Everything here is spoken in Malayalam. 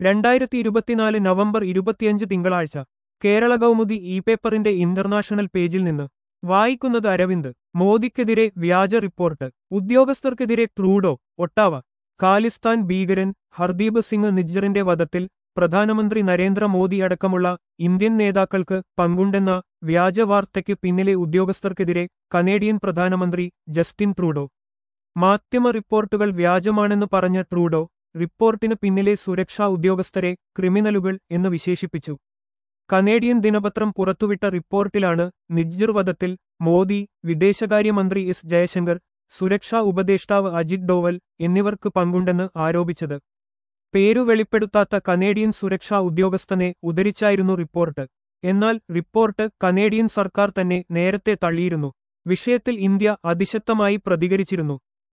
രണ്ടായിരത്തി ഇരുപത്തിനാല് നവംബർ ഇരുപത്തിയഞ്ച് തിങ്കളാഴ്ച കേരള കൗമുദി ഇ പേപ്പറിന്റെ ഇന്റർനാഷണൽ പേജിൽ നിന്ന് വായിക്കുന്നത് അരവിന്ദ് മോദിക്കെതിരെ വ്യാജ റിപ്പോർട്ട് ഉദ്യോഗസ്ഥർക്കെതിരെ ട്രൂഡോ ഒട്ടാവ ഖാലിസ്ഥാൻ ഭീകരൻ ഹർദീപ് സിംഗ് നിജ്ജറിന്റെ വധത്തിൽ പ്രധാനമന്ത്രി നരേന്ദ്രമോദി അടക്കമുള്ള ഇന്ത്യൻ നേതാക്കൾക്ക് പങ്കുണ്ടെന്ന വ്യാജവാർത്തയ്ക്ക് പിന്നിലെ ഉദ്യോഗസ്ഥർക്കെതിരെ കനേഡിയൻ പ്രധാനമന്ത്രി ജസ്റ്റിൻ ട്രൂഡോ മാധ്യമ റിപ്പോർട്ടുകൾ വ്യാജമാണെന്ന് പറഞ്ഞ ട്രൂഡോ റിപ്പോർട്ടിന് പിന്നിലെ സുരക്ഷാ ഉദ്യോഗസ്ഥരെ ക്രിമിനലുകൾ എന്ന് വിശേഷിപ്പിച്ചു കനേഡിയൻ ദിനപത്രം പുറത്തുവിട്ട റിപ്പോർട്ടിലാണ് നിജ്ജർ വധത്തിൽ മോദി വിദേശകാര്യമന്ത്രി എസ് ജയശങ്കർ സുരക്ഷാ ഉപദേഷ്ടാവ് അജിത് ഡോവൽ എന്നിവർക്ക് പങ്കുണ്ടെന്ന് ആരോപിച്ചത് പേരു വെളിപ്പെടുത്താത്ത കനേഡിയൻ സുരക്ഷാ ഉദ്യോഗസ്ഥനെ ഉദ്ധരിച്ചായിരുന്നു റിപ്പോർട്ട് എന്നാൽ റിപ്പോർട്ട് കനേഡിയൻ സർക്കാർ തന്നെ നേരത്തെ തള്ളിയിരുന്നു വിഷയത്തിൽ ഇന്ത്യ അതിശക്തമായി പ്രതികരിച്ചിരുന്നു